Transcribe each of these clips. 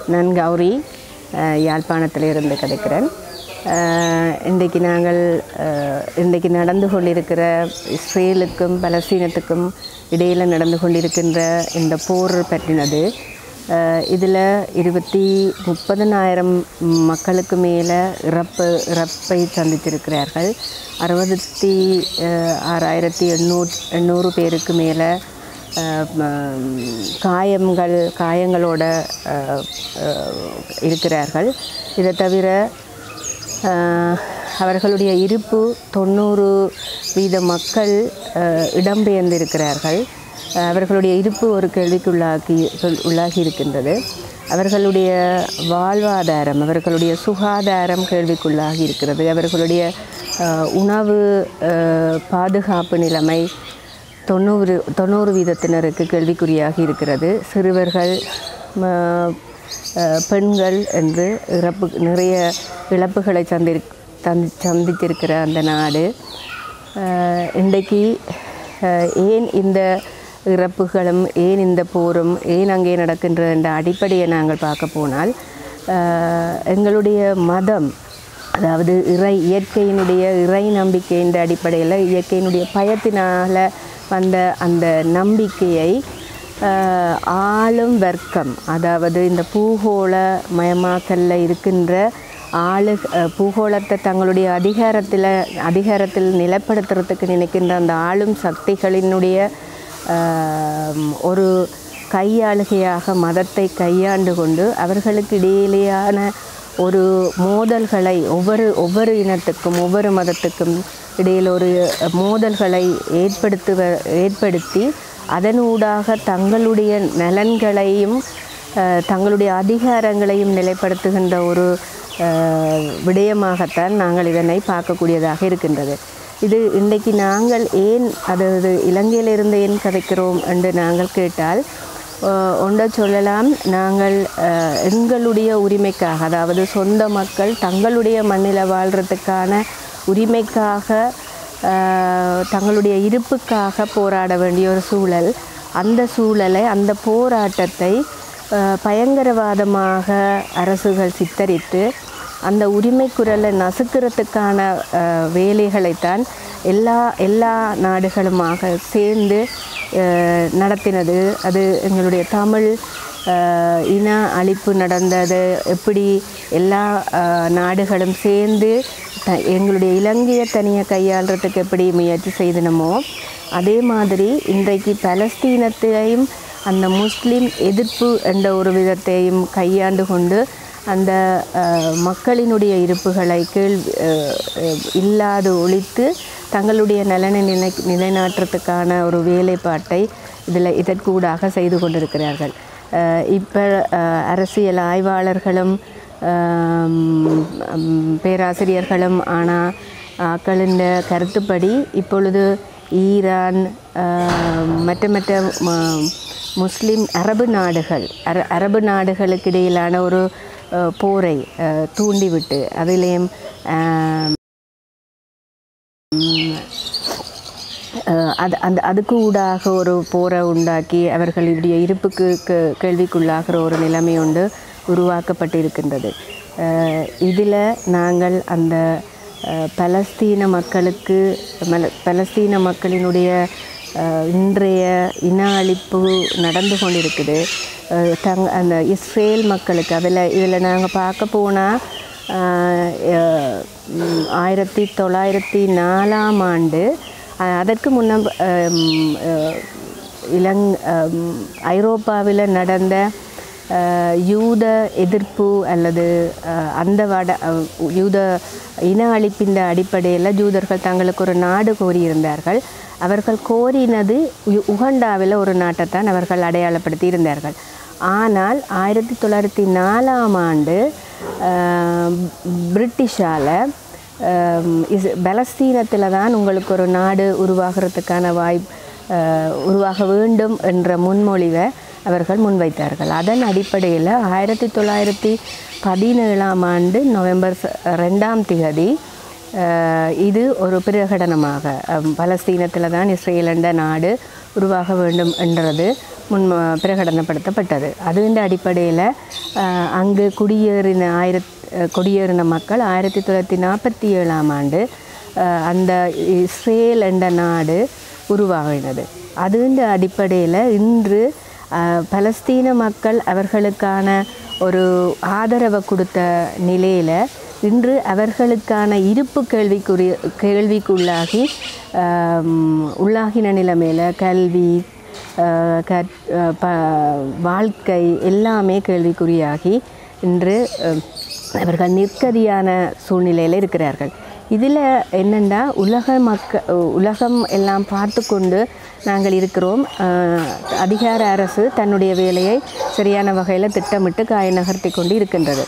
நான் கௌரி அஹ், யாழ்ப்பாணத்திலிருந்து கிடைக்கிறேன் அஹ், இன்றைக்கு நாங்கள் அஹ், இன்றைக்கு நடந்து கொண்டிருக்கிற இஸ்ரேலுக்கும் பலஸ்தீனத்துக்கும் இடையில் நடந்து கொண்டிருக்கின்ற இந்த போர் பற்றினது இதில் இருபத்தி முப்பதனாயிரம் மக்களுக்கு மேலே இறப்பு இறப்பை சந்தித்திருக்கிறார்கள் அறுபத்தி அஹ், ஆறாயிரத்தி எண்ணூறு எண்ணூறு பேருக்கு மேலே அஹ், ம- காயங்கள் காயங்களோட அஹ், அஹ், இருக்கிறார்கள் இதை தவிர அஹ், அவர்களுடைய இருப்பு தொண்ணூறு வீத மக்கள் அஹ், இடம்பெயர்ந்திருக்கிறார்கள் அஹ், அவர்களுடைய இருப்பு ஒரு கேள்விக்குள்ளாக்கி உள்ளாகி இருக்கின்றது அவர்களுடைய வாழ்வாதாரம் அவர்களுடைய சுகாதாரம் கேள்விக்குள்ளாகி இருக்கிறது அவர்களுடைய அஹ், உணவு அஹ், பாதுகாப்பு நிலைமை தொண்ணூறு தொண்ணூறு வீதத்தினருக்கு கேள்விக்குறியாகி இருக்கிறது சிறுவர்கள் ம- அஹ், பெண்கள் என்று இறப்பு நிறைய இழப்புகளை சந்தி தந்தி சந்தித்திருக்கிற அந்த நாடு அஹ், இன்றைக்கு அஹ், ஏன் இந்த இறப்புகளும் ஏன் இந்த போரும் ஏன் அங்கே நடக்கின்ற என்ற அடிப்படையை நாங்கள் பார்க்க போனால் அஹ், எங்களுடைய மதம் அதாவது இறை இயற்கையினுடைய இறை நம்பிக்கையின் அடிப்படையில் இயற்கையினுடைய பயத்தினால் வந்த அந்த நம்பிக்கையை ஆஹ், ஆளும் வர்க்கம் அதாவது இந்த பூகோள மயமாக்கல்ல இருக்கின்ற ஆளு அஹ், பூகோளத்தை தங்களுடைய அதிகாரத்தில் அதிகாரத்தில் நிலைப்படுத்துறதுக்கு நினைக்கின்ற அந்த ஆளும் சக்திகளினுடைய ஆஹ், ஒரு கையாளுகையாக மதத்தை கையாண்டு கொண்டு அவர்களுக்கு இடையிலேயான ஒரு மோதல்களை ஒவ்வொரு ஒவ்வொரு இனத்துக்கும் ஒவ்வொரு மதத்துக்கும் இடையில் ஒரு மோதல்களை ஏற்படுத்துவ ஏற்படுத்தி அதனூடாக தங்களுடைய நலன்களையும் அஹ், தங்களுடைய அதிகாரங்களையும் நிலைப்படுத்துகின்ற ஒரு அஹ், விடயமாகத்தான் நாங்கள் இதனை பார்க்கக்கூடியதாக இருக்கின்றது இது இன்றைக்கு நாங்கள் ஏன் அதாவது இலங்கையிலிருந்து ஏன் கதைக்கிறோம் என்று நாங்கள் கேட்டால் அஹ், ஒன்றை சொல்லலாம் நாங்கள் அஹ், எங்களுடைய உரிமைக்காக அதாவது சொந்த மக்கள் தங்களுடைய மண்ணில் வாழ்கிறதுக்கான உரிமைக்காக அஹ், தங்களுடைய இருப்புக்காக போராட வேண்டிய ஒரு சூழல் அந்த சூழலை அந்த போராட்டத்தை அஹ், பயங்கரவாதமாக அரசுகள் சித்தரித்து அந்த உரிமை குரலை நசுக்கிறதுக்கான அஹ், வேலைகளைத்தான் எல்லா எல்லா நாடுகளுமாக சேர்ந்து அஹ், நடத்தினது அது எங்களுடைய தமிழ் அஹ், இன அழிப்பு நடந்தது எப்படி எல்லா அஹ், நாடுகளும் சேர்ந்து த எங்களுடைய இலங்கையை தனியாக கையாளுறதுக்கு எப்படி முயற்சி செய்தனமோ அதே மாதிரி இன்றைக்கு பலஸ்தீனத்தையும் அந்த முஸ்லிம் எதிர்ப்பு என்ற ஒரு விதத்தையும் கையாண்டு கொண்டு அந்த அஹ், மக்களினுடைய இருப்புகளை கேள்வி அஹ், அஹ், இல்லாது ஒழித்து தங்களுடைய நலனை நிலை நிலைநாட்டுறதுக்கான ஒரு வேலைப்பாட்டை இதில் இதற்கூடாக செய்து கொண்டிருக்கிறார்கள் இப்போ அரசியல் ஆய்வாளர்களும் ஆம், ம், பேராசிரியர்களும் ஆனால் ஆக்களின் கருத்துப்படி இப்பொழுது ஈரான் ஆம், மற்ற மற்ற ம- முஸ்லிம் அரபு நாடுகள் அர அரபு நாடுகளுக்கு இடையிலான ஒரு அஹ், போரை அஹ், தூண்டிவிட்டு அதிலேயும் ஆம், அஹ் அது அந்த அதுக்கு ஊடாக ஒரு போரை உண்டாக்கி அவர்களுடைய இருப்புக்கு கே- கேள்விக்குள்ளாகிற ஒரு நிலைமை ஒன்று உருவாக்கப்பட்டிருக்கின்றது இதில் நாங்கள் அந்த அஹ், பலஸ்தீன மக்களுக்கு மல பலஸ்தீன மக்களினுடைய அஹ், இன்றைய இன அழிப்பு நடந்து கொண்டிருக்குது அஹ், தங் அந்த இஸ்ரேல் மக்களுக்கு அதில் இதில் நாங்கள் பார்க்க போனால் ஆயிரத்தி தொள்ளாயிரத்தி நாலாம் ஆண்டு அஹ், அதற்கு முன்ன அம், அஹ், இலங் அம், ஐரோப்பாவில் நடந்த அஹ், யூத எதிர்ப்பு அல்லது அஹ், அந்த வட அஹ், யூத இன அழிப்பின் அடிப்படையில் யூதர்கள் தங்களுக்கு ஒரு நாடு கோரியிருந்தார்கள் அவர்கள் கோரினது உ- உகண்டாவில் ஒரு நாட்டைத்தான் அவர்கள் அடையாளப்படுத்தி இருந்தார்கள் ஆனால் ஆயிரத்தி தொள்ளாயிரத்தி நாலாம் ஆண்டு அஹ், பிரிட்டிஷால் இஸ் பலஸ்தீனத்தில் தான் உங்களுக்கு ஒரு நாடு உருவாகிறதுக்கான வாய்ப் அஹ், உருவாக வேண்டும் என்ற முன்மொழிவை அவர்கள் முன்வைத்தார்கள் அதன் அடிப்படையில் ஆயிரத்தி தொள்ளாயிரத்தி பதினேழாம் ஆண்டு நவம்பர் ச- ரெண்டாம் திகதி அஹ், இது ஒரு பிரகடனமாக பலஸ்தீனத்தில் தான் இஸ்ரேல் என்ற நாடு உருவாக வேண்டும் என்றது முன் பிரகடனப்படுத்தப்பட்டது அதுன்ற அடிப்படையில் அங்கு குடியேறின ஆயிரத் குடியேறின மக்கள் ஆயிரத்தி தொள்ளாயிரத்தி நாற்பத்தி ஏழாம் ஆண்டு அஹ், அந்த இஸ்ரேல் என்ற நாடு உருவாகினது அதுன்ற அடிப்படையில் இன்று அஹ், பலஸ்தீன மக்கள் அவர்களுக்கான ஒரு ஆதரவை கொடுத்த நிலையில் இன்று அவர்களுக்கான இருப்பு கேள்விக்குரிய கேள்விக்குள்ளாகி ஆம், உள்ளாகின நிலைமையில் கல்வி அஹ், கற் அஹ், ப வாழ்க்கை எல்லாமே கேள்விக்குறியாகி இன்று அஹ், அவர்கள் நிற்கதியான சூழ்நிலையில் இருக்கிறார்கள் இதில் என்னென்னா உலக மக்க உலகம் எல்லாம் பார்த்து கொண்டு நாங்கள் இருக்கிறோம் அஹ், அதிகார அரசு தன்னுடைய வேலையை சரியான வகையில் திட்டமிட்டு காய நகர்த்தி கொண்டு இருக்கின்றது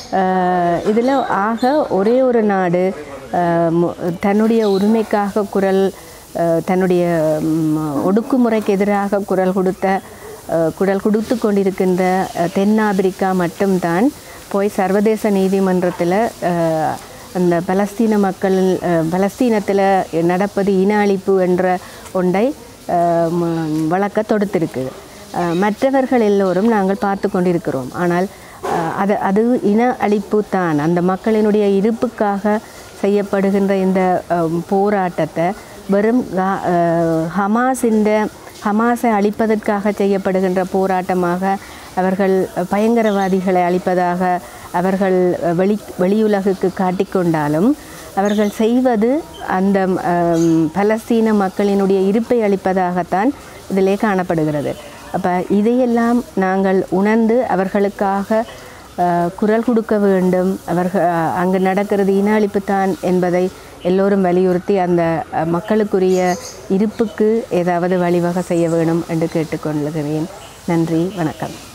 இதில் ஆக ஒரே ஒரு நாடு அஹ், மு- தன்னுடைய உரிமைக்காக குரல் அஹ், தன்னுடைய ம், ஒடுக்குமுறைக்கு எதிராக குரல் கொடுத்த அஹ், குரல் கொடுத்து கொண்டிருக்கின்ற அஹ், தென்னாப்பிரிக்கா மட்டும்தான் போய் சர்வதேச நீதிமன்றத்தில் அஹ், அந்த பலஸ்தீன மக்கள் அஹ், பலஸ்தீனத்தில் நடப்பது இன அழிப்பு என்ற ஒன்றை அஹ், ம- வழக்க தொடுத்திருக்குது அஹ், மற்றவர்கள் எல்லோரும் நாங்கள் பார்த்து கொண்டிருக்கிறோம் ஆனால் அஹ், அது அது இன அழிப்பு தான் அந்த மக்களினுடைய இருப்புக்காக செய்யப்படுகின்ற இந்த அஹ், போராட்டத்தை வெறும் கா- அஹ், ஹமாஸின் ஹமாஸை அழிப்பதற்காக செய்யப்படுகின்ற போராட்டமாக அவர்கள் பயங்கரவாதிகளை அழிப்பதாக அவர்கள் வெளி வெளியுலகுக்கு காட்டிக்கொண்டாலும் அவர்கள் செய்வது அந்த அம், பலஸ்தீன மக்களினுடைய இருப்பை அளிப்பதாகத்தான் இதிலே காணப்படுகிறது அப்போ இதையெல்லாம் நாங்கள் உணர்ந்து அவர்களுக்காக அஹ், குரல் கொடுக்க வேண்டும் அவர்கள் அங்கு நடக்கிறது இன அழிப்பு தான் என்பதை எல்லோரும் வலியுறுத்தி அந்த அஹ், மக்களுக்குரிய இருப்புக்கு ஏதாவது வழிவகை செய்ய வேணும் என்று கேட்டுக்கொள்கிறேன் நன்றி வணக்கம்